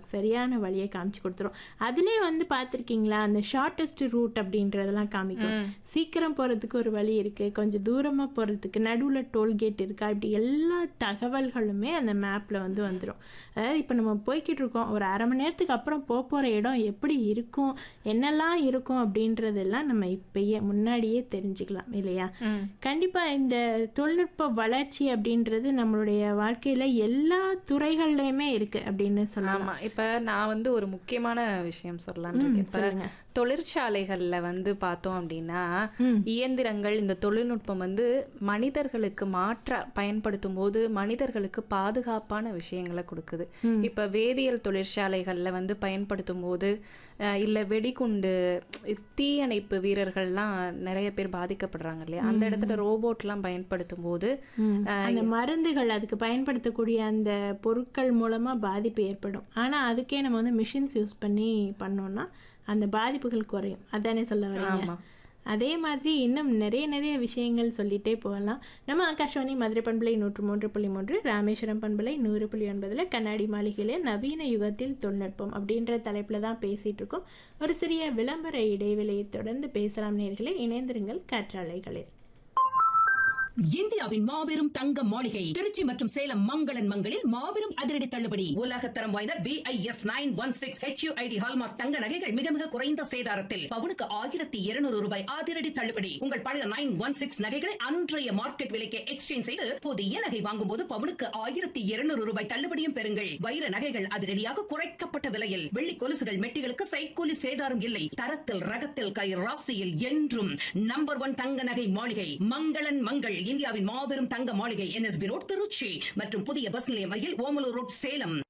நமக்கு சரியான வழியை காமிச்சு கொடுத்துரும் அதுலேயே வந்து பார்த்துருக்கீங்களா அந்த ஷார்ட்டஸ்ட் ரூட் அப்படின்றதெல்லாம் காமிக்கும் சீக்கிரம் போகிறதுக்கு ஒரு வழி இருக்குது கொஞ்சம் தூரமாக போகிறதுக்கு நடுவில் டோல்கேட் இருக்கா இப்படி எல்லா தகவல்களுமே அந்த மேப்பில் வந்து வந்துடும் அதாவது இப்போ நம்ம போய்கிட்டு இருக்கோம் ஒரு அரை மணி நேரத்துக்கு அப்புறம் போக போகிற இடம் எப்படி இருக்கும் என்னெல்லாம் இருக்கும் அப்படின்றதெல்லாம் நம்ம இப்பயே முன்னாடியே தெரிஞ்சுக்கலாம் இல்லையா கண்டிப்பாக இந்த தொழில்நுட்ப வளர்ச்சி அப்படின்றது நம்மளுடைய வாழ்க்கையில் எல்லா துறைகள்லையுமே இருக்குது அப்படின்னு சொல்லலாம் ஆமா இப்ப நான் வந்து ஒரு முக்கியமான விஷயம் சொல்லலாம்னு இருக்கேன் இப்ப சொல்லுங்க. தொழிற்சாலைகள்ல வந்து பார்த்தோம் அப்படின்னா இயந்திரங்கள் இந்த தொழில்நுட்பம் வந்து மனிதர்களுக்கு மாற்ற பயன்படுத்தும் போது மனிதர்களுக்கு பாதுகாப்பான விஷயங்களை கொடுக்குது இப்ப வேதியியல் தொழிற்சாலைகள்ல வந்து பயன்படுத்தும் போது அஹ், இல்ல வெடிகுண்டு தீயணைப்பு வீரர்கள்லாம் நிறைய பேர் பாதிக்கப்படுறாங்க இல்லையா அந்த இடத்துல ரோபோட்லாம் பயன்படுத்தும் போது ம். அந்த மருந்துகள் அதுக்கு பயன்படுத்தக்கூடிய அந்த பொருட்கள் மூலமா பாதிப்பு ஏற்படும் ஆனா அதுக்கே நம்ம வந்து மிஷின்ஸ் யூஸ் பண்ணி பண்ணோம்னா அந்த பாதிப்புகள் குறையும் அதானே சொல்ல வரீங்க ஆமா. அதே மாதிரி இன்னும் நிறைய நிறைய விஷயங்கள் சொல்லிட்டே போகலாம் நம்ம ஆகாஷவாணி மதுரை பண்பலை நூற்று மூன்று புள்ளி மூன்று ராமேஸ்வரம் பண்பலை நூறு புள்ளி ஒன்பதில் கண்ணாடி மாளிகையில் நவீன யுகத்தில் தொழில்நுட்பம் அப்படின்ற தலைப்பில் தான் பேசிகிட்டு இருக்கோம் ஒரு சிறிய விளம்பர இடைவெளியை தொடர்ந்து பேசலாம் நேர்களே இணைந்திருங்கள் காற்றாலைகளில் இந்தியாவின் மாபெரும் தங்க மாளிகை திருச்சி மற்றும் சேலம் மங்களன் மங்களில் மாபெரும் அதிரடி தள்ளுபடி உலகத்தரம் வாய்ந்த B I S nine one six HUID hallmark தங்க நகைகள் மிக மிக குறைந்த சேதாரத்தில் பவுனுக்கு ஆயிரத்தி இருநூறு ரூபாய் அதிரடி தள்ளுபடி உங்கள் பழைய நைன் ஒன் சிக்ஸ் நகைகளை அன்றைய மார்க்கெட் விலைக்கு எக்ஸ்சேஞ்ச் செய்து புதிய நகை வாங்கும் போது பவுனுக்கு ஆயிரத்தி இருநூறு ரூபாய் தள்ளுபடியும் பெறுங்கள் வைர நகைகள் அதிரடியாக குறைக்கப்பட்ட விலையில் வெள்ளி கொலுசுகள் மெட்டிகளுக்கு சைக்கூலி சேதாரம் இல்லை தரத்தில் ரகத்தில் கை ராசியில் என்றும் நம்பர் ஒன் தங்க நகை மாளிகை மங்களன் மங்கள் இந்தியாவின் மாபெரும் தங்க மாளிகை என்எஸ்பி ரோட் திருச்சி மற்றும் புதிய பஸ் நிலையம் அருகில் ஓமலூர் ரோட் சேலம்